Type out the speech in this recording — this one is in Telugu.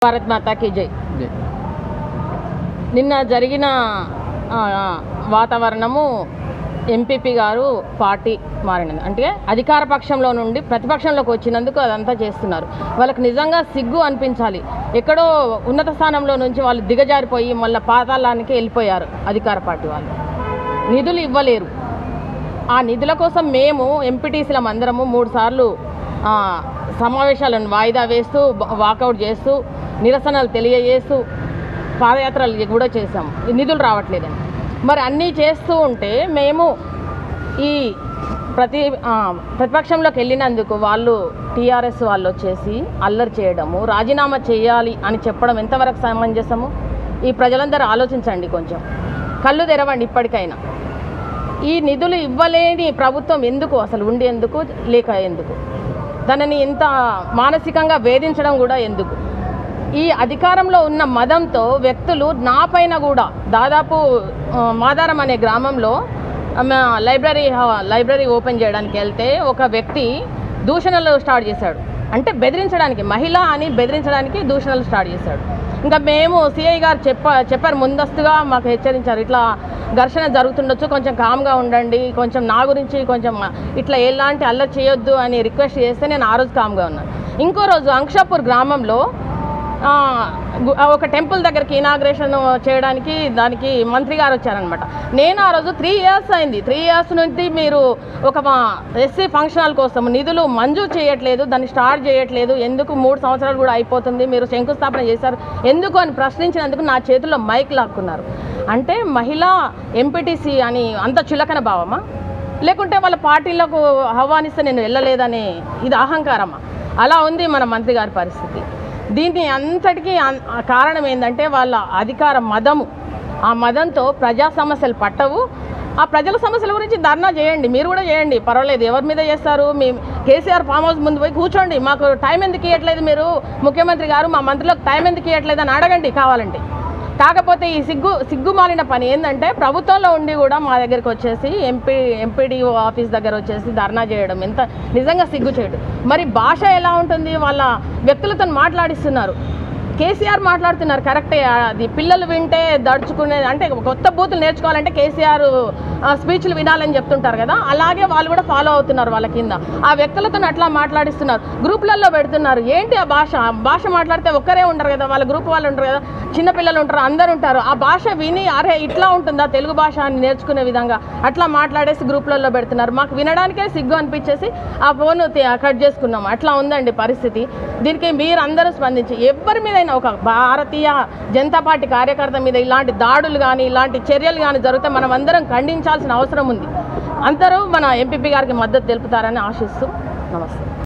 భారత్ మాతాకి జై జై. నిన్న జరిగిన ఆ, వాతావరణము ఎంపీపీ గారు పార్టీ మారినది అంటే అధికార పక్షంలో నుండి ప్రతిపక్షంలోకి వచ్చినందుకు అదంతా చేస్తున్నారు వాళ్ళకి నిజంగా సిగ్గు అనిపించాలి ఎక్కడో ఉన్నత స్థానంలో నుంచి వాళ్ళు దిగజారిపోయి మళ్ళీ పాతాళానికి వెళ్ళిపోయారు అధికార పార్టీ వాళ్ళు నిధులు ఇవ్వలేరు ఆ నిధుల కోసం మేము ఎంపీటీసీలం అందరము మూడు సార్లు ఆ, సమావేశాలను వాయిదా వేస్తూ బ- వాకౌట్ చేస్తూ నిరసనలు తెలియజేస్తూ పాదయాత్రలు కూడా చేసాము ఈ నిధులు రావట్లేదని మరి అన్నీ చేస్తూ ఉంటే మేము ఈ ప్రతి ఆ, ప్రతిపక్షంలోకి వెళ్ళినందుకు వాళ్ళు టీఆర్ఎస్ వాళ్ళు వచ్చేసి అల్లరి చేయడము రాజీనామా చేయాలి అని చెప్పడం ఎంతవరకు సమంజసము ఈ ప్రజలందరూ ఆలోచించండి కొంచెం కళ్ళు తెరవండి ఇప్పటికైనా ఈ నిధులు ఇవ్వలేని ప్రభుత్వం ఎందుకు అసలు ఉండి ఎందుకు లేక ఎందుకు దానిని ఇంత మానసికంగా వేధించడం కూడా ఎందుకు ఈ అధికారంలో ఉన్న మదంతో వ్యక్తులు నా పైన కూడా దాదాపు ఆ, మాదారం అనే గ్రామంలో ఆమె లైబ్రరీ హ- లైబ్రరీ ఓపెన్ చేయడానికి వెళ్తే ఒక వ్యక్తి దూషణలు స్టార్ట్ చేశాడు అంటే బెదిరించడానికి మహిళ అని బెదిరించడానికి దూషణలు స్టార్ట్ చేశాడు ఇంకా మేము సిఐ గారు చెప్ప చెప్పారు ముందస్తుగా మాకు హెచ్చరించారు ఇట్లా ఘర్షణ జరుగుతుండొచ్చు కొంచెం కామ్గా ఉండండి కొంచెం నా గురించి కొంచెం ఇట్లా ఎలాంటి అల్లరి చేయొద్దు అని రిక్వెస్ట్ చేస్తే నేను ఆ రోజు కామ్గా ఉన్నాను ఇంకో రోజు అంక్షాపూర్ గ్రామంలో ఆ, గు- ఆ ఒక టెంపుల్ దగ్గరికి ఇనాగ్రేషన్ చేయడానికి దానికి మంత్రి గారు వచ్చారనమాట నేను ఆ రోజు త్రీ ఇయర్స్ అయింది త్రీ ఇయర్స్ నుంచి మీరు ఒక మా ఎస్సీ ఫంక్షనల్ కోసం నిధులు మంజూరు చేయట్లేదు దాన్ని స్టార్ట్ చేయట్లేదు ఎందుకు మూడు సంవత్సరాలు కూడా అయిపోతుంది మీరు శంకుస్థాపన చేశారు ఎందుకు అని ప్రశ్నించినందుకు నా చేతుల్లో మైక్ లాక్కున్నారు అంటే మహిళా ఎంపీటీసీ అని అంత చులకన భావమా లేకుంటే వాళ్ళ పార్టీలకు ఆహ్వానిస్తే నేను వెళ్ళలేదని ఇది అహంకారమా అలా ఉంది మన మంత్రి గారి పరిస్థితి దీన్ని అంతటికీ అన్- ఆ కారణం ఏంటంటే వాళ్ళ అధికార మదము ఆ మదంతో ప్రజా సమస్యలు పట్టవు ఆ ప్రజల సమస్యల గురించి ధర్నా చేయండి మీరు కూడా చేయండి పర్వాలేదు ఎవరి మీద చేస్తారు మీ కేసీఆర్ ఫామ్ హౌస్ ముందు పోయి కూర్చోండి మాకు టైం ఎందుకు ఇవ్వట్లేదు మీరు ముఖ్యమంత్రి గారు మా మంత్రులకు టైం ఎందుకు ఇవ్వట్లేదు అని అడగండి కావాలంటే కాకపోతే ఈ సిగ్గు సిగ్గుమాలిన పని ఏంటంటే ప్రభుత్వంలో ఉండి కూడా మా దగ్గరికి వచ్చేసి ఎంపీ ఎంపీడీఓ ఆఫీస్ దగ్గర వచ్చేసి ధర్నా చేయడం ఎంత నిజంగా సిగ్గు చేయడం మరి భాష ఎలా ఉంటుంది వాళ్ళ వ్యక్తులతో మాట్లాడిస్తున్నారు కేసీఆర్ మాట్లాడుతున్నారు కరెక్టే అది పిల్లలు వింటే దడుచుకునే అంటే కొత్త బూతులు నేర్చుకోవాలంటే కేసీఆర్ ఆ, స్పీచ్లు వినాలని చెప్తుంటారు కదా అలాగే వాళ్ళు కూడా ఫాలో అవుతున్నారు వాళ్ళ కింద ఆ వ్యక్తులతో అట్లా మాట్లాడిస్తున్నారు గ్రూపులలో పెడుతున్నారు ఏంటి ఆ భాష ఆ భాష మాట్లాడితే ఒక్కరే ఉంటారు కదా వాళ్ళ గ్రూప్ వాళ్ళు ఉంటారు కదా చిన్నపిల్లలు ఉంటారు అందరు ఉంటారు ఆ భాష విని అరే ఇట్లా ఉంటుందా తెలుగు భాష అని నేర్చుకునే విధంగా అట్లా మాట్లాడేసి గ్రూపులలో పెడుతున్నారు మాకు వినడానికే సిగ్గు అనిపించేసి ఆ ఫోన్ కట్ చేసుకున్నాం అట్లా ఉందండి పరిస్థితి దీనికి మీరు అందరూ స్పందించి ఎవరి మీదైనా ఒక భారతీయ జనతా పార్టీ కార్యకర్త మీద ఇలాంటి దాడులు కానీ ఇలాంటి చర్యలు కానీ జరిగితే మనం అందరం ఖండించాల్సిన అవసరం ఉంది అందరూ మన ఎంపీపీ గారికి మద్దతు తెలుపుతారని ఆశిస్తూ నమస్తే